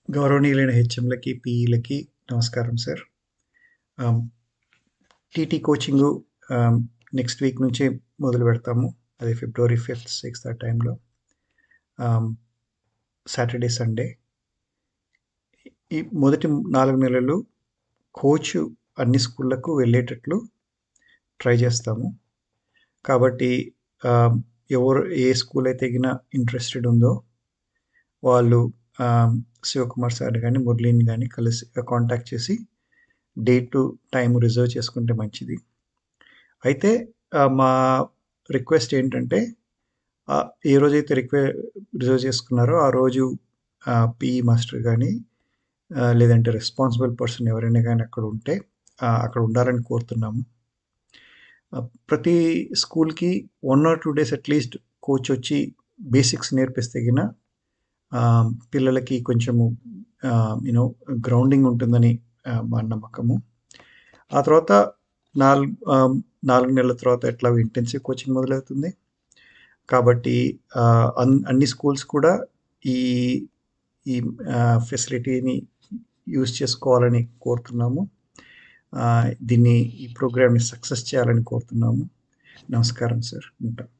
గౌరవనీయులైన హెచ్ఎంలకి, పీఈలకి నమస్కారం సార్. ఆహ్, టీటీ కోచింగు ఆహ్, నెక్స్ట్ వీక్ నుంచే మొదలు పెడతాము. అది ఫిబ్రవరి 5థ్, 6థ్ ఆ టైంలో. ఆహ్, సాటర్‌డే, సండే. ఈ మొదటి 4 నెలలు కోచ్ అన్ని స్కూళ్ళకు వెళ్ళేటట్లు ట్రై చేస్తాము. కాబట్టి ఆహ్, ఎవరు ఏ స్కూల్ అయితే గిన ఇంట్రెస్టెడ్ ఉందో వాళ్ళు ఆహ్, శివకుమార్ సార్‌ని గాని, మురళిని గాని కలిసి కాంటాక్ట్ చేసి డేటు, టైము రిజర్వ్ చేసుకుంటే మంచిది. అయితే ఆహ్, మా రిక్వెస్ట్ ఏంటంటే ఆహ్, ఏ రోజైతే రిక్వె రిజర్వ్ చేసుకున్నారో ఆ రోజు ఆహ్, పీఈ మాస్టర్ గాని ఆహ్, లేదంటే రెస్పాన్సిబుల్ పర్సన్ ఎవరైనా గాని అక్కడ ఉంటే ఆహ్, అక్కడ ఉండాలని కోరుతున్నాము. ఆహ్, ప్రతి స్కూల్‌కి 1 ఆర్ 2 డేస్ అట్‌లీస్ట్ కోచ్ వచ్చి బేసిక్స్ నేర్పిస్తే గిన ఆహ్, పిల్లలకి కొంచెము ఆహ్, యూ నో గ్రౌండింగ్ ఉంటుందని ఆహ్, మా నమ్మకము. ఆ తర్వాత నాల్ ఆహ్, 4 నెలల తర్వాత ఎట్లాగో ఇంటెన్సివ్ కోచింగ్ మొదలవుతుంది. కాబట్టి ఆహ్, అన్ అన్ని స్కూల్స్ కూడా ఈ ఈ ఆహ్, ఫెసిలిటీని యూజ్ చేసుకోవాలని కోరుతున్నాము. ఆహ్, దీన్ని ఈ ప్రోగ్రామ్‌ని సక్సెస్ చేయాలని కోరుతున్నాము. నమస్కారం సార్. ఉంటా.